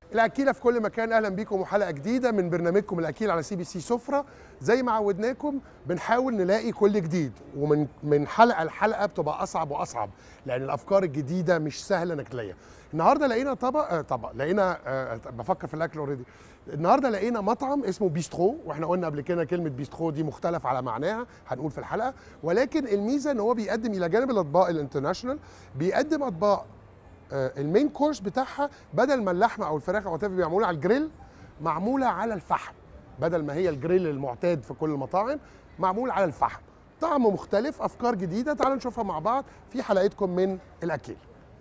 الأكيلة في كل مكان أهلا بيكم وحلقة جديدة من برنامجكم الأكيل على سي بي سي سفرة زي ما عودناكم بنحاول نلاقي كل جديد ومن من حلقة لحلقة بتبقى أصعب وأصعب لأن الأفكار الجديدة مش سهلة إنك تلاقيها النهارده لقينا طبق آه طبق لقينا آه بفكر في الأكل أوريدي النهارده لقينا مطعم اسمه بيسترو واحنا قلنا قبل كده كلمة بيسترو دي مختلف على معناها هنقول في الحلقة ولكن الميزة إن هو بيقدم إلى جانب الأطباق الانترناشونال بيقدم أطباق آه، المين كورس بتاعها بدل ما اللحمه او الفراخ او whatever معموله على الجريل معموله على الفحم بدل ما هي الجريل المعتاد في كل المطاعم معمول على الفحم طعم مختلف افكار جديده تعالوا نشوفها مع بعض في حلقتكم من الاكل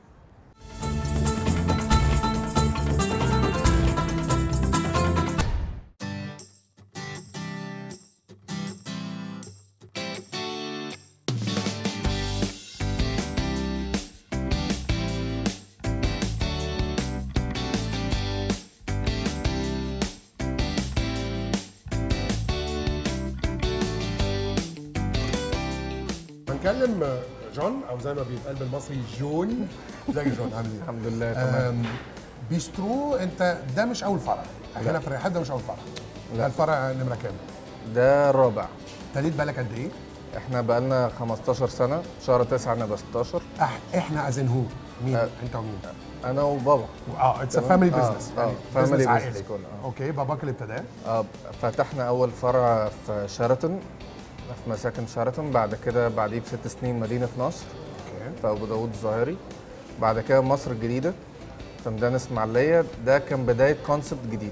هنكلم جون او زي ما بيتقال بالمصري جون ازيك يا جون عامل ايه؟ الحمد لله تمام آم، بيسترو انت ده مش اول فرع احنا لا. في الريحات ده مش اول فرع لا. ده الفرع نمره كام؟ ده الرابع ابتديت بالك قد ايه؟ احنا بقالنا 15 سنه شهر 9 نبقى 16 أح- احنا از هو مين؟ آه. انت ومين؟ انا وبابا اه اتس تمام. فاميلي آه، بزنس آه، family business عائلي كله، آه. اوكي باباك اللي ابتداه آه، فتحنا اول فرع في شيراتون في مساكن شيراتون بعد كده بعديه بست سنين مدينه نصر اوكي في ابو داوود الظاهري بعد كده مصر الجديده في ميدان اسماعيليه ده كان بدايه كونسبت جديد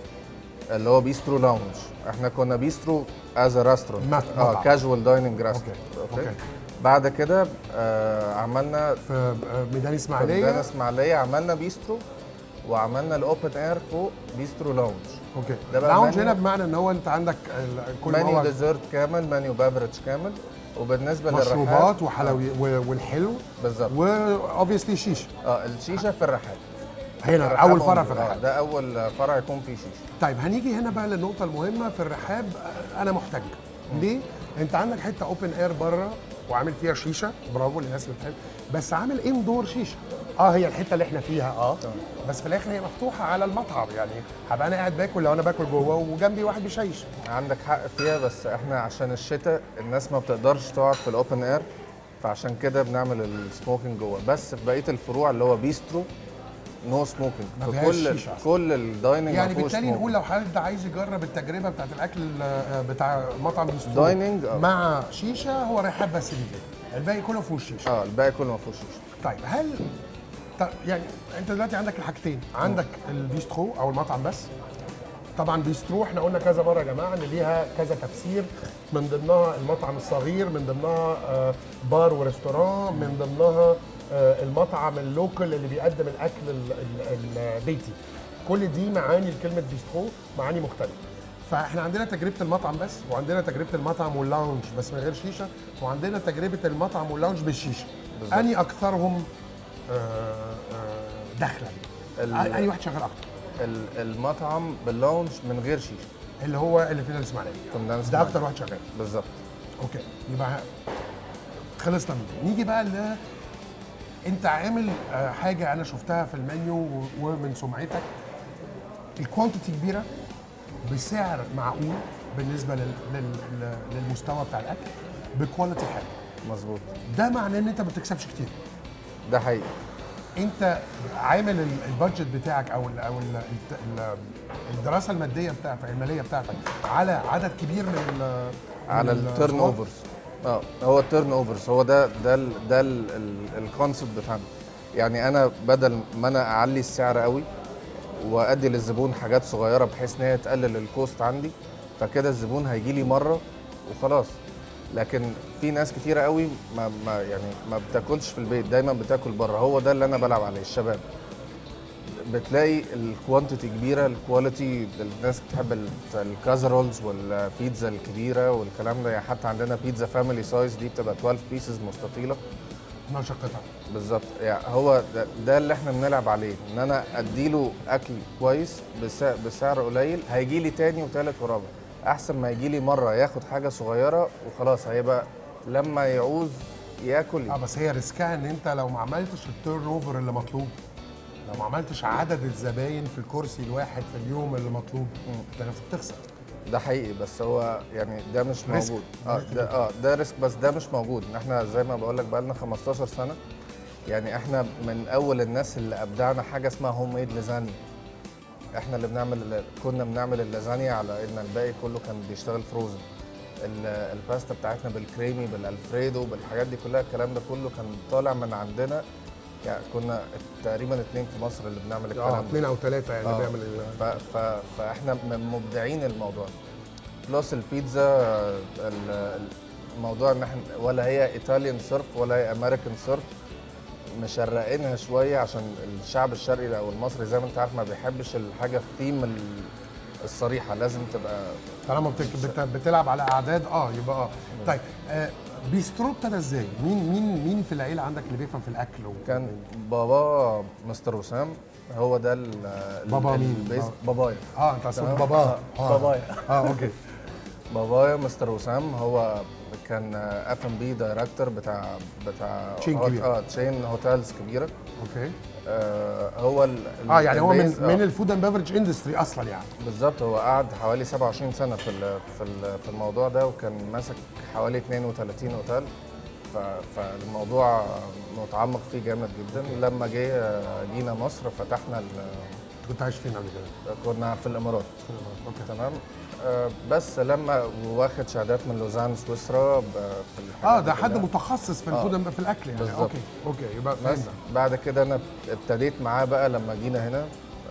اللي هو بيسترو لاونج احنا كنا بيسترو از ا ريستورانت مط- اه مطعم. كاجوال دايننج ريستورانت أوكي. أوكي. بعد كده آه عملنا في آه، ميدان في ميدان اسماعيليه اسماعيليه عملنا بيسترو وعملنا الاوبن اير فوق بيسترو لاونج اوكي ده بقى لاونج منيو. هنا بمعنى ان هو انت عندك ال- كل مانيو مواد ديزرت كامل مانيو بافرج كامل وبالنسبه للرحاب مشروبات وحلوي و- والحلو بالظبط واوبسلي شيشه اه الشيشه في الرحاب هنا الرحاب اول فرع only. في آه، الرحاب ده اول فرع يكون فيه شيشه طيب هنيجي هنا بقى للنقطة المهمة في الرحاب آه، أنا محتاج ليه؟ أنت عندك حتة أوبن إير بره وعامل فيها شيشة برافو للناس اللي بتحب بس عامل اندور شيشة اه هي الحتة اللي احنا فيها اه بس في الآخر هي مفتوحة على المطعم يعني هبقى أنا قاعد باكل لو أنا باكل جوه وجنبي واحد بيشيش عندك حق فيها بس احنا عشان الشتاء الناس ما بتقدرش تقعد في الاوبن اير فعشان كده بنعمل السموكينج جوه بس في بقيه الفروع اللي هو بيسترو نو سموكينج ما في فيهاش كل شيشة أصلاً. كل الدايننج يعني ما فيهوش بالتالي smoking. نقول لو حد عايز يجرب التجربة بتاعت الأكل آه، بتاع مطعم بيسترو دايننج، آه. مع شيشة هو رحاب بس اللي كده الباقي كله فيه شيشة اه الباقي كله ما فيهوش شيشه طيب هل طيب يعني انت دلوقتي عندك الحاجتين عندك البيسترو او المطعم بس طبعا بيسترو احنا قلنا كذا مره يا جماعه ان ليها كذا تفسير من ضمنها المطعم الصغير من ضمنها آه، بار وريستوران من ضمنها آه، المطعم اللوكل اللي بيقدم الاكل ال- ال- البيتي كل دي معاني لكلمه بيسترو معاني مختلفه فاحنا عندنا تجربه المطعم بس وعندنا تجربه المطعم واللاونج بس من غير شيشه وعندنا تجربه المطعم واللاونج بالشيشه بالظبط. اني اكثرهم آه، آه، دخلا ال- اي واحد شغال اكتر ال- المطعم باللاونج من غير شيشه اللي هو اللي في الاسماعيليه في ميدان ده اسماعيلية. اكتر واحد شغال بالظبط اوكي يبقى خلصنا من دي نيجي بقى ل انت عامل آه، حاجه انا شفتها في المنيو و- ومن سمعتك الكوانتيتي كبيره بسعر معقول بالنسبه لل... لل... لل- للمستوى بتاع الاكل بكواليتي حلو مظبوط ده معناه ان انت ما بتكسبش كتير ده حقيقي انت عامل ال- البادجت بتاعك او ال او ال ال الدراسه الماديه بتاعتك الماليه بتاعتك على عدد كبير من ال على من التيرن الزوار؟ اوفرز اه هو التيرن اوفرز هو ده ده ال ده الكونسبت بتاعنا يعني انا بدل ما انا اعلي السعر قوي وادي للزبون حاجات صغيره بحيث ان هي تقلل الكوست عندي فكده الزبون هيجي لي مره وخلاص لكن في ناس كتيره قوي ما, ما يعني ما بتاكلش في البيت دايما بتاكل بره هو ده اللي انا بلعب عليه الشباب بتلاقي الكوانتيتي كبيره الكواليتي الناس بتحب ال- الكازرولز والبيتزا الكبيره والكلام ده يعني حتى عندنا بيتزا فاميلي سايز دي بتبقى 12 بيسز مستطيله 12 قطعه بالظبط يعني هو ده, ده اللي احنا بنلعب عليه ان انا اديله اكل كويس بسعر, بسعر قليل هيجي لي تاني وتالت ورابع احسن ما يجي لي مره ياخد حاجه صغيره وخلاص هيبقى لما يعوز ياكل اه بس هي ريسكها ان انت لو ما عملتش التيرن اوفر اللي مطلوب لو ما عملتش عدد الزباين في الكرسي الواحد في اليوم اللي مطلوب انت نفسك تخسر ده حقيقي بس هو يعني ده مش ريسك. موجود اه ده اه ده ريسك بس ده مش موجود ان احنا زي ما بقول لك بقى لنا 15 سنه يعني احنا من اول الناس اللي ابدعنا حاجه اسمها هوم ميد لازانيا احنا اللي بنعمل كنا بنعمل اللازانيا على ان الباقي كله كان بيشتغل فروزن ال- الباستا بتاعتنا بالكريمي بالالفريدو بالحاجات دي كلها الكلام ده كله كان طالع من عندنا يعني كنا تقريبا اتنين في مصر اللي بنعمل اه الكلام ده اثنين او ثلاثه يعني آه. بيعمل ال- ف ف فاحنا من مبدعين الموضوع ده بلس البيتزا ال- الموضوع ان احنا ولا هي ايطاليان صرف ولا هي امريكان صرف مشرقينها شويه عشان الشعب الشرقي او المصري زي ما انت عارف ما بيحبش الحاجه في ثيم ال- الصريحه لازم تبقى طالما بت- بت- بتلعب على اعداد اه يبقى اه طيب آه بيسترو ابتدى ازاي؟ مين مين مين في العيله عندك اللي بيفهم في الاكل و... كان بابا مستر وسام هو ده ال بابا ال- مين؟ البيز بابا. بابايا اه انت اصلا تمام. بابا آه، بابايا. اه اوكي بابايا مستر وسام هو كان اف ام بي دايركتور بتاع بتاع تشين هوت- كبيرة. اه تشين هوتيلز كبيره اوكي آه هو ال اه يعني هو من البيز- من الفود اند بيفرج اندستري اصلا يعني بالظبط هو قعد حوالي 27 سنه في ال في ال في الموضوع ده وكان ماسك حوالي 32 اوتيل ف- فالموضوع متعمق فيه جامد جدا لما جه آه، جينا مصر فتحنا ال- كنت عايش فين قبل كده؟ كنا في الامارات اوكي تمام آه، بس لما واخد شهادات من لوزان سويسرا ب- في الحاجات اه دي ده حد كلها. متخصص في آه. الفود في الاكل يعني بالظبط. اوكي اوكي يبقى بس فهمنا بعد كده انا ابتديت معاه بقى لما جينا هنا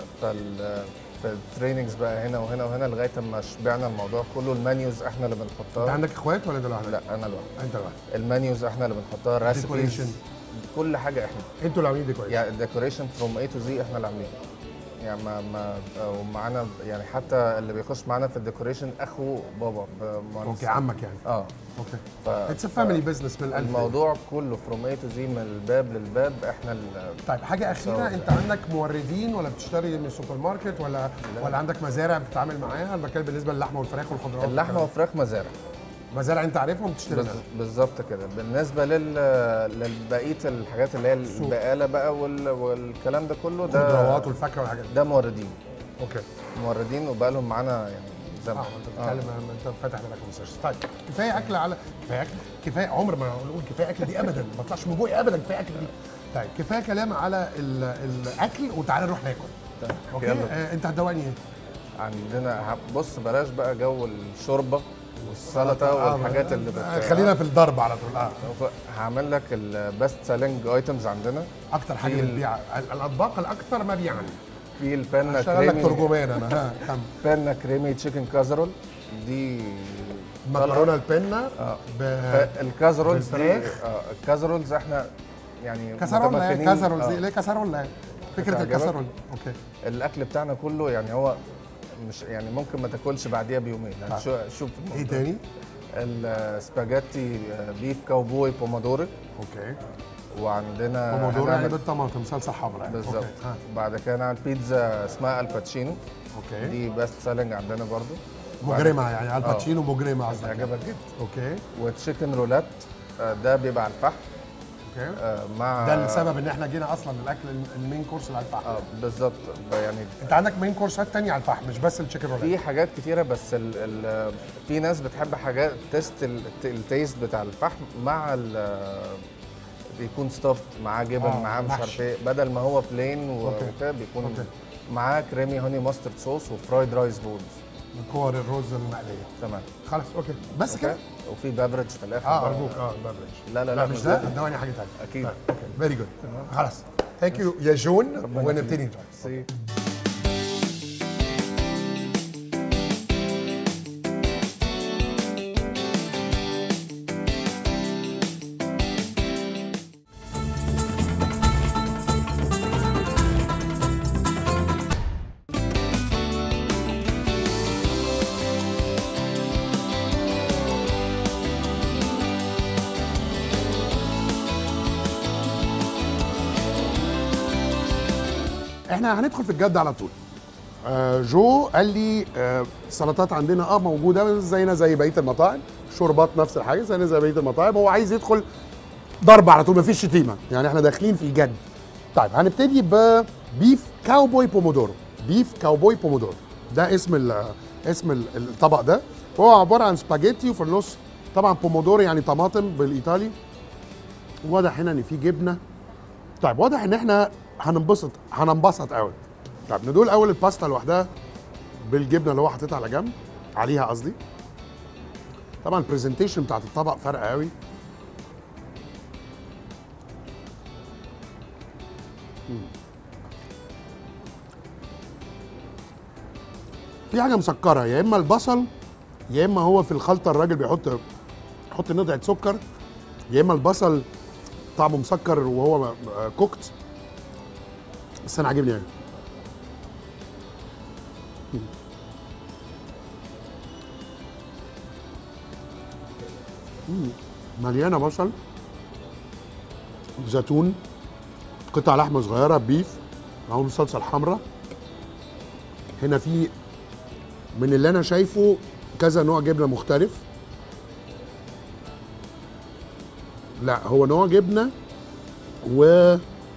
فال في التريننجز بقى هنا وهنا وهنا لغايه اما شبعنا الموضوع كله المنيوز احنا اللي انت بنحطها عندك اخوات ولا ده لوحدك؟ لا انا لوحدي انت لوحدك المنيوز احنا اللي بنحطها الريسبيز Decoration. كل حاجه احنا انتوا اللي عاملين دي كويس يعني الديكوريشن فروم اي تو زي احنا اللي عاملينه يعني ما ما ومعانا يعني حتى اللي بيخش معانا في الديكوريشن اخو بابا بمهندس. اوكي عمك يعني اه اوكي ف اتس فاميلي بزنس من الالف الموضوع كله فروم اي تو زي من الباب للباب احنا ال- طيب حاجه اخيره بالظبط. انت عندك موردين ولا بتشتري من السوبر ماركت ولا ولا عندك مزارع بتتعامل معاها انا بتكلم بالنسبه للحمه والفراخ والخضروات اللحمه وفراخ مزارع مزارع انت عارفهم بتشتري بز- منها بالظبط كده بالنسبه لل للبقيه الحاجات اللي هي البقاله بقى وال... والكلام ده كله ده الخضروات والفاكهه والحاجات دي ده موردين اوكي موردين وبقى لهم معانا يعني اه زمن ما انت بتتكلم انت فاتح بالك 15 طيب كفايه اكل على كفايه اكل كفايه عمر ما نقول كفايه اكل دي ابدا ما طلعش من بوقي ابدا كفايه اكل دي طيب كفايه كلام على ال- الاكل وتعالى نروح ناكل اوكي يلا. آه انت هتدوقني ايه؟ عندنا ه- بص بلاش بقى جو الشوربه والسلطه والحاجات اللي آه، بت... خلينا في الضرب على طول اه هعمل لك البيست سيلينج ايتمز عندنا اكتر حاجه في ال- بتبيع ال- الاطباق الاكثر مبيعا في البانا اشتغل لك كريمي ترجمان انا ها كم بانا كريمي تشيكن كازرول دي مكرونه البنه اه ب... الكازرولز دي بالفراخ؟ اه الكازرولز احنا يعني كسرولة متمكنين- كسرول آه. زي ليه كسرولة فكره بتعجبك؟ الكسرول اوكي الاكل بتاعنا كله يعني هو مش يعني ممكن ما تاكلش بعديها بيومين يعني طيب. شو شوف ايه تاني؟ السباجيتي بيف كاوبوي بومودوري اوكي وعندنا بومودورا يعني هنعمل- بالطماطم صلصه حمراء يعني. بالظبط أوكي. ها. بعد كده نعمل بيتزا اسمها الباتشينو اوكي دي بيست سيلينج عندنا برضو مجرمه يعني الباتشينو مجرمه قصدك يعني. هتعجبك جدا اوكي وتشيكن رولات آه، ده بيبقى على الفحم اوكي آه، مع ده السبب ان احنا جينا اصلا الاكل المين كورس اللي على الفحم اه بالظبط يعني انت عندك مين كورسات تانية على الفحم مش بس التشيكن رولات في حاجات كتيره بس ال ال في ناس بتحب حاجات تيست ال- التيست بتاع الفحم مع ال بيكون ستافت معاه جبن آه، معاه مش عارف محشي. ايه بدل ما هو بلين أوكي. وكده بيكون أوكي. معاه كريمي هوني ماسترد صوص وفرايد رايس بولز كور الرز المقليه تمام خلاص اوكي بس كده أوكي؟ وفي بافرج في الاخر اه بقى. ارجوك اه البافرج لا لا لا لا مش ده هتدواني حاجه تانية اكيد اوكي فيري جود خلاص ثانك يو يا جون ونبتدي نجرب سي. احنا هندخل في الجد على طول آه جو قال لي آه السلطات عندنا اه موجوده زينا زي بقيه المطاعم شوربات نفس الحاجه زينا زي بقيه المطاعم هو عايز يدخل ضرب على طول مفيش شتيمه يعني احنا داخلين في الجد طيب هنبتدي ب بيف كاوبوي بومودورو بيف كاوبوي بومودورو ده اسم ال اسم ال- الطبق ده هو عباره عن سباجيتي وفي النص طبعا بومودورو يعني طماطم بالايطالي واضح هنا ان في جبنه طيب واضح ان احنا هننبسط هننبسط قوي طيب ندول اول الباستا لوحدها بالجبنه اللي هو حاططها على جنب عليها قصدي طبعا البرزنتيشن بتاعت الطبق فرق قوي في حاجه مسكره يا اما البصل يا اما هو في الخلطه الراجل بيحط يحط نقطه سكر يا اما البصل طعمه مسكر وهو م- م- كوكت بس انا عاجبني يعني مم. مليانه بصل زيتون قطع لحمه صغيره بيف معاهم الصلصه الحمراء هنا في من اللي انا شايفه كذا نوع جبنه مختلف لا هو نوع جبنه و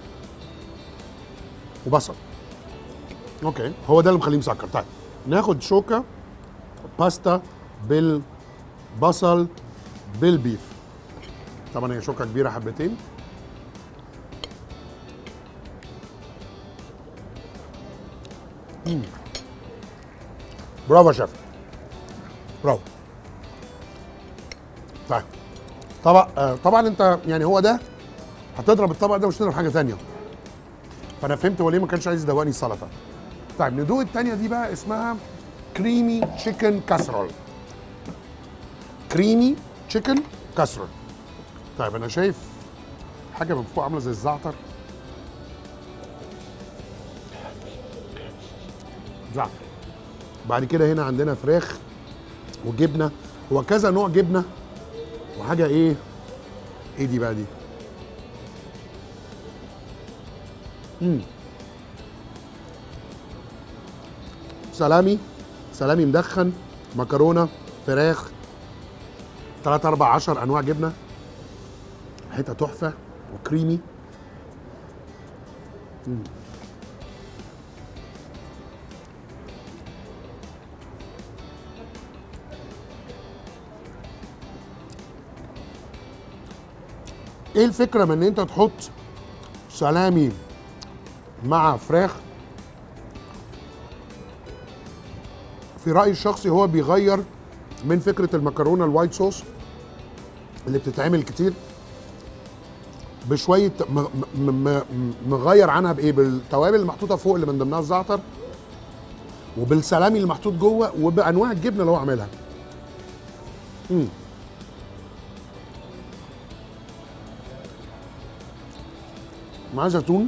وبصل اوكي هو ده اللي مخليه مسكر طيب ناخد شوكه باستا بالبصل بالبيف طبعا هي شوكه كبيره حبتين مم. برافو يا شيف برافو طيب طبق آه طبعا انت يعني هو ده هتضرب الطبق ده مش هتضرب حاجه ثانيه فانا فهمت هو ليه ما كانش عايز يدوقني السلطه طيب ندوق الثانيه دي بقى اسمها كريمي تشيكن كاسرول كريمي تشيكن كاسرول طيب انا شايف حاجه من فوق عامله زي الزعتر زعتر بعد كده هنا عندنا فراخ وجبنه هو كذا نوع جبنه وحاجه ايه ايه دي بقى دي امم سلامي سلامي مدخن مكرونه فراخ 3 4 10 انواع جبنه حته تحفه وكريمي مم. ايه الفكره من ان انت تحط سلامي مع فراخ في رايي الشخصي هو بيغير من فكره المكرونه الوايت صوص اللي بتتعمل كتير بشويه م- م- م- م- مغير عنها بايه بالتوابل اللي محطوطه فوق اللي من ضمنها الزعتر وبالسلامي اللي محطوط جوه وبانواع الجبنه اللي هو عاملها مم. مع زيتون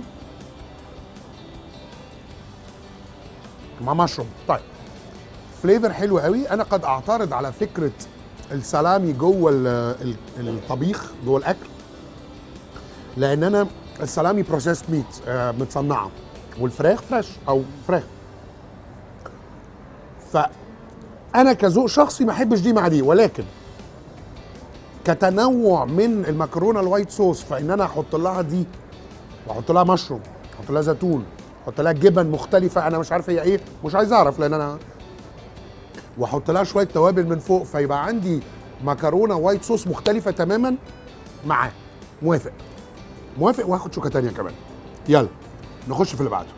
مع مشروم طيب فليفر حلو قوي انا قد اعترض على فكره السلامي جوه ال- ال- الطبيخ جوه الاكل لان انا السلامي بروسيس ميت آه، متصنعه والفراخ فريش او فراخ فانا كذوق شخصي ما احبش دي مع دي ولكن كتنوع من المكرونه الوايت صوص فان انا احط لها دي واحط لها مشروم احط لها زيتون احط لها جبن مختلفه انا مش عارف هي ايه مش عايز اعرف لان انا واحط لها شويه توابل من فوق فيبقى عندي مكرونه وايت صوص مختلفه تماما معاه موافق موافق واخد شوكه تانية كمان يلا نخش في اللي بعده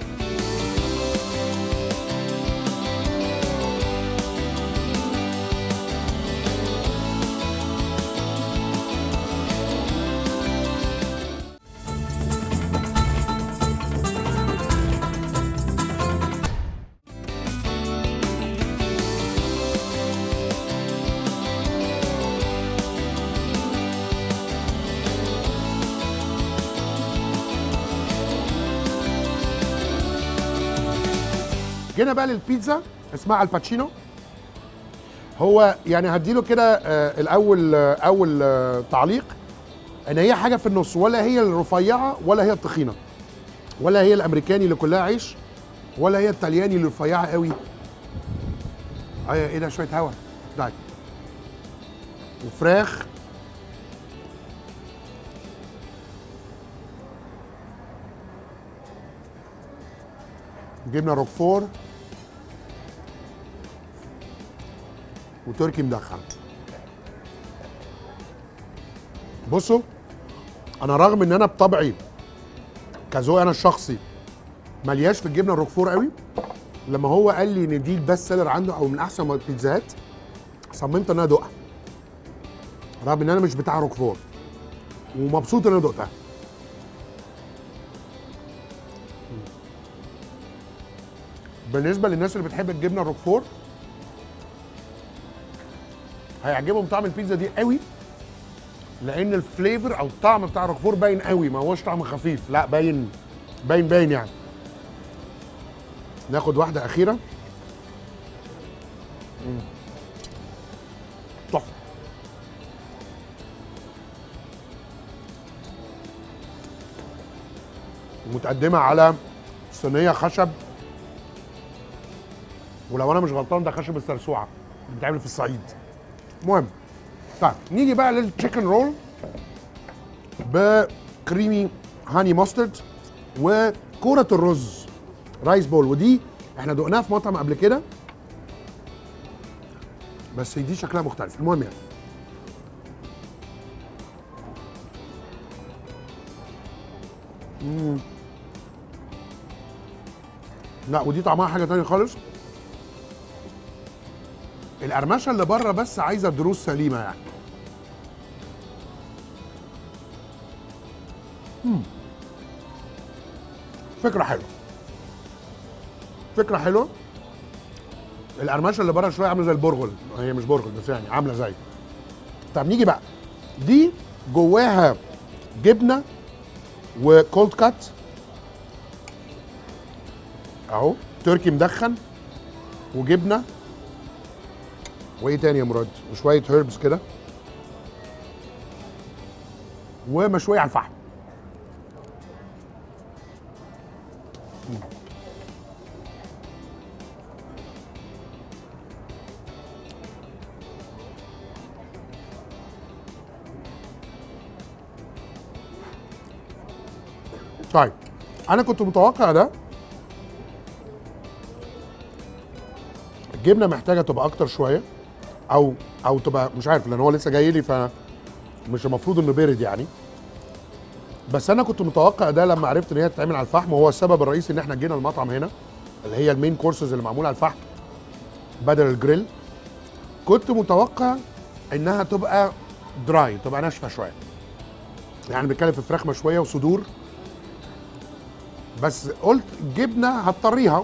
جينا بقى للبيتزا اسمها الباتشينو هو يعني هديله كده آه، الاول آه، اول آه، تعليق ان هي حاجه في النص ولا هي الرفيعه ولا هي التخينه ولا هي الامريكاني اللي كلها عيش ولا هي الطلياني اللي رفيعه قوي ايه ايه ده شويه هوا طيب وفراخ جبنه روكفور وتركي مدخن بصوا انا رغم ان انا بطبعي كذوقي انا الشخصي ملياش في الجبنه الروكفور قوي لما هو قال لي ان دي البيست سيلر عنده او من احسن البيتزاهات صممت ان انا ادوقها رغم ان انا مش بتاع روكفور ومبسوط ان انا دقتها بالنسبه للناس اللي بتحب الجبنه الروكفور هيعجبهم طعم البيتزا دي قوي لان الفليفر او الطعم بتاع الروكفور باين قوي ما هوش طعم خفيف لا باين باين باين يعني ناخد واحده اخيره مم. تحفه متقدمه على صينيه خشب ولو انا مش غلطان ده خشب السرسوعه اللي بيتعمل في الصعيد المهم طيب نيجي بقى للتشيكن رول بكريمي هاني ماسترد وكرة الرز رايس بول ودي احنا دقناها في مطعم قبل كده بس دي شكلها مختلف المهم يعني مم. لا ودي طعمها حاجه تانية خالص القرمشه اللي بره بس عايزه دروس سليمه يعني مم. فكره حلوه فكره حلوه القرمشه اللي بره شويه عامله زي البرغل هي مش برغل بس يعني عامله زي طب نيجي بقى دي جواها جبنه وكولد كات اهو تركي مدخن وجبنه وايه تاني يا مراد وشويه هيربس كده ومشويه على الفحم مم. طيب انا كنت متوقع ده الجبنه محتاجه تبقى اكتر شويه او او تبقى مش عارف لان هو لسه جاي لي فمش المفروض انه بارد يعني بس انا كنت متوقع ده لما عرفت ان هي تتعمل على الفحم وهو السبب الرئيسي ان احنا جينا المطعم هنا اللي هي المين كورسز اللي معموله على الفحم بدل الجريل كنت متوقع انها تبقى دراي تبقى ناشفه شويه يعني بنتكلم في فراخ مشويه وصدور بس قلت جبنه هتطريها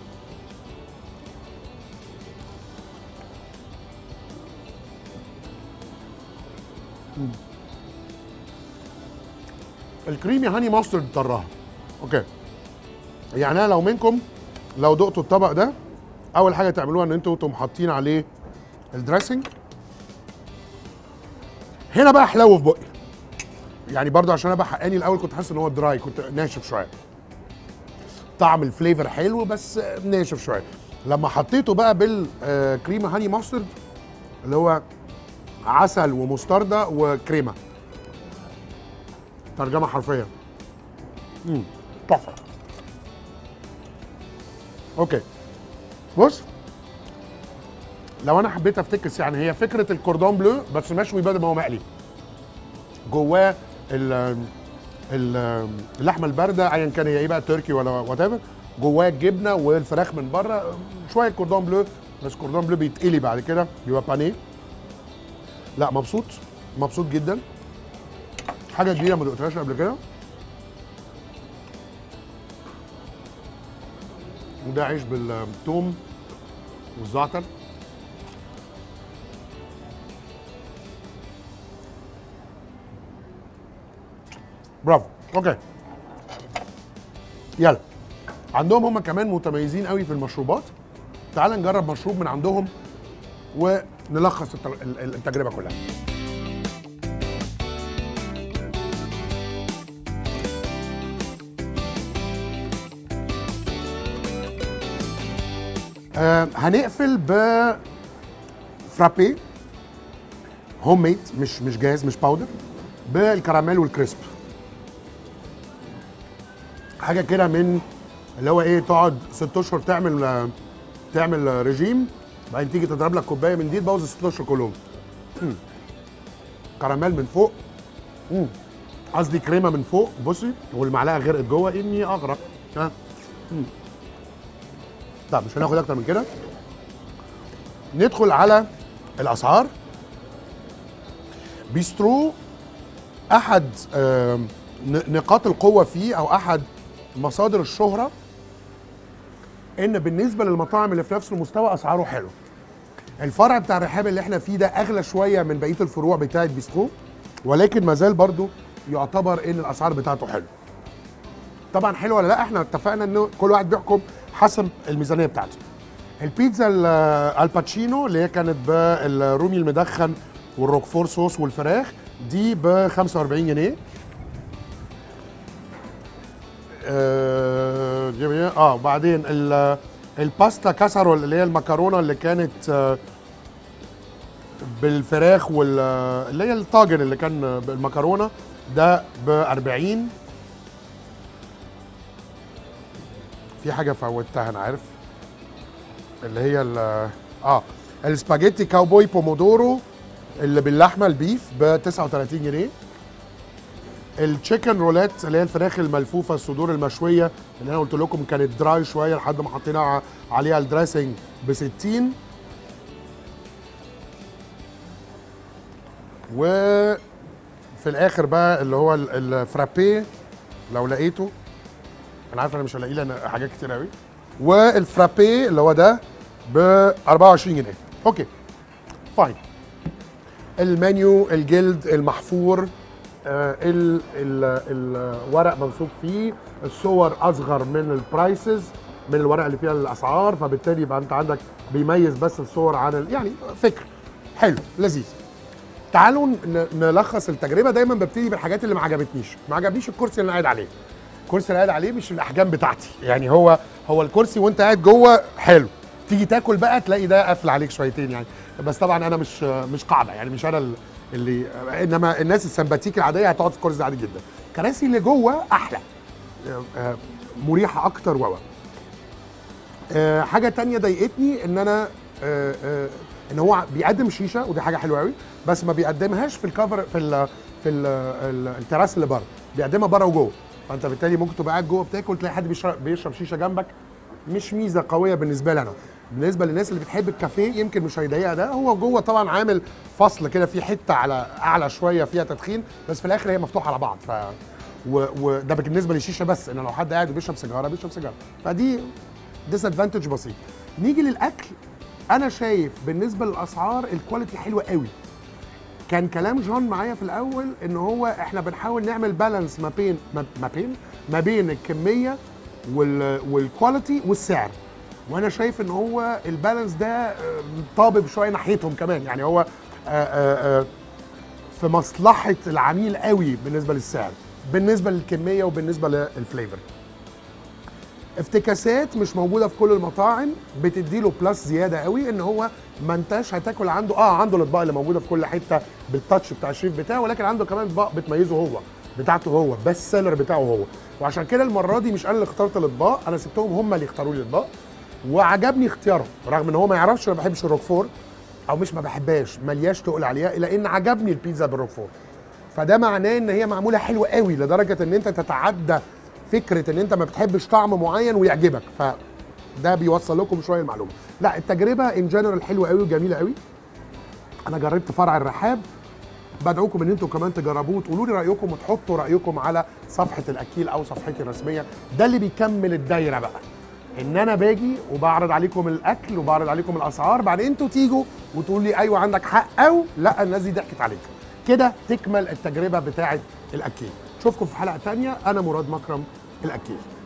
الكريمي هاني ماسترد طراها اوكي يعني انا لو منكم لو دقتوا الطبق ده اول حاجه تعملوها ان انتوا تقوموا حاطين عليه الدريسنج هنا بقى حلاوه في بقي يعني برضو عشان انا بحقاني الاول كنت حاسس ان هو دراي كنت ناشف شويه طعم الفليفر حلو بس ناشف شويه لما حطيته بقى بالكريمه هاني ماسترد اللي هو عسل ومستردة وكريمه ترجمه حرفيه امم تحفه اوكي بص لو انا حبيت افتكس يعني هي فكره الكوردون بلو بس مشوي بدل ما هو مقلي جواه ال ال- اللحمه البارده ايا كان هي ايه بقى تركي ولا وات ايفر جواه الجبنه والفراخ من بره شويه كوردون بلو بس كوردون بلو بيتقلي بعد كده بيبقى بانيه لا مبسوط مبسوط جدا حاجه جديده ما دقتهاش قبل كده وده عيش بالثوم والزعتر برافو اوكي يلا عندهم هم كمان متميزين قوي في المشروبات تعال نجرب مشروب من عندهم ونلخص الت- ال- التجربه كلها آه هنقفل ب فرابي هوم ميد مش مش جاهز مش باودر بالكراميل والكريسب حاجه كده من اللي هو ايه تقعد ست اشهر تعمل آه، تعمل آه، رجيم بعدين تيجي تضرب لك كوبايه من دي تبوظ الست اشهر كلهم مم. كراميل من فوق مم. قصدي كريمه من فوق بصي والمعلقه غرقت جوه اني اغرق ها مم. طب مش هناخد اكتر من كده ندخل على الاسعار بيسترو احد آم، ن- نقاط القوه فيه او احد مصادر الشهره ان بالنسبه للمطاعم اللي في نفس المستوى اسعاره حلو الفرع بتاع الرحاب اللي احنا فيه ده اغلى شويه من بقيه الفروع بتاعه بيسترو ولكن ما زال برضو يعتبر ان الاسعار بتاعته حلو طبعا حلو ولا لا احنا اتفقنا ان كل واحد بيحكم حسب الميزانيه بتاعته البيتزا ال- الباتشينو اللي هي كانت بالرومي المدخن والروكفور صوص والفراخ دي ب 45 جنيه اه دي بي- اه وبعدين ال- الباستا كاسرول اللي هي المكرونه اللي كانت آه، بالفراخ وال اللي هي الطاجن اللي كان بالمكرونه ده ب 40 في حاجه فوتها انا عارف اللي هي ال- اه السباجيتي كاوبوي بومودورو اللي باللحمه البيف ب 39 جنيه التشيكن رولات اللي هي الفراخ الملفوفه الصدور المشويه اللي انا قلت لكم كانت دراي شويه لحد ما حطينا ع- عليها الدريسنج ب 60 وفي الاخر بقى اللي هو ال- الفرابيه لو لقيته انا عارف انا مش هلاقي لنا حاجات كتير قوي والفرابيه اللي هو ده ب 24 جنيه اوكي فاين المنيو الجلد المحفور آه، ال ال الورق ممسوك فيه الصور اصغر من البرايسز من الورق اللي فيها الاسعار فبالتالي يبقى انت عندك بيميز بس الصور عن ال- يعني فكر حلو لذيذ تعالوا ن- نلخص التجربه دايما ببتدي بالحاجات اللي ما عجبتنيش ما عجبنيش الكرسي اللي انا قاعد عليه الكرسي اللي قاعد عليه مش الاحجام بتاعتي يعني هو هو الكرسي وانت قاعد جوه حلو تيجي تاكل بقى تلاقي ده قافل عليك شويتين يعني بس طبعا انا مش مش قاعده يعني مش انا ال- اللي انما الناس السمباتيك العاديه هتقعد في الكرسي ده عادي جدا الكراسي اللي جوه احلى آه، آه، مريحه اكتر و آه، حاجه تانية ضايقتني ان انا آه، آه، ان هو بيقدم شيشه ودي حاجه حلوه قوي بس ما بيقدمهاش في الكفر في ال في ال ال التراس اللي بره بيقدمها بره وجوه فانت بالتالي ممكن تبقى قاعد جوه بتاكل تلاقي حد بيشرب بيشرب شيشه جنبك مش ميزه قويه بالنسبه لي انا بالنسبه للناس اللي بتحب الكافيه يمكن مش هيضايقها ده هو جوه طبعا عامل فصل كده في حته على اعلى شويه فيها تدخين بس في الاخر هي مفتوحه على بعض ف و- وده بالنسبه للشيشه بس ان لو حد قاعد وبيشرب سيجاره بيشرب سيجاره فدي ديس ادفانتج بسيط نيجي للاكل انا شايف بالنسبه للاسعار الكواليتي حلوه قوي كان كلام جون معايا في الاول ان هو احنا بنحاول نعمل بالانس ما بين ما ما بين ما بين الكميه وال والكواليتي والسعر وانا شايف ان هو البالانس ده آه، طابب شويه ناحيتهم كمان يعني هو آه، آه، آه، في مصلحه العميل قوي بالنسبه للسعر بالنسبه للكميه وبالنسبه للفليفر افتكاسات مش موجوده في كل المطاعم بتدي له بلس زياده قوي ان هو ما انتش هتاكل عنده اه عنده الاطباق اللي موجوده في كل حته بالتاتش بتاع الشيف بتاعه ولكن عنده كمان اطباق بتميزه هو بتاعته هو بس سيلر بتاعه هو وعشان كده المره دي مش انا اللي اخترت الاطباق انا سبتهم هم اللي يختاروا لي الاطباق وعجبني اختيارهم رغم ان هو ما يعرفش انا ما بحبش الروكفور او مش ما بحبهاش ملياش تقول عليها الا ان عجبني البيتزا بالروكفور فده معناه ان هي معموله حلوه قوي لدرجه ان انت تتعدى فكره ان انت ما بتحبش طعم معين ويعجبك فده بيوصل لكم شويه المعلومه لا التجربه ان جنرال حلوه قوي وجميله قوي انا جربت فرع الرحاب بدعوكم ان انتم كمان تجربوه وتقولوا لي رايكم وتحطوا رايكم على صفحه الاكيل او صفحتي الرسميه ده اللي بيكمل الدايره بقى ان انا باجي وبعرض عليكم الاكل وبعرض عليكم الاسعار بعد انتوا تيجوا وتقولوا لي ايوه عندك حق او لا الناس دي ضحكت عليك كده تكمل التجربه بتاعه الاكيل اشوفكم في حلقه تانية انا مراد مكرم الاكيل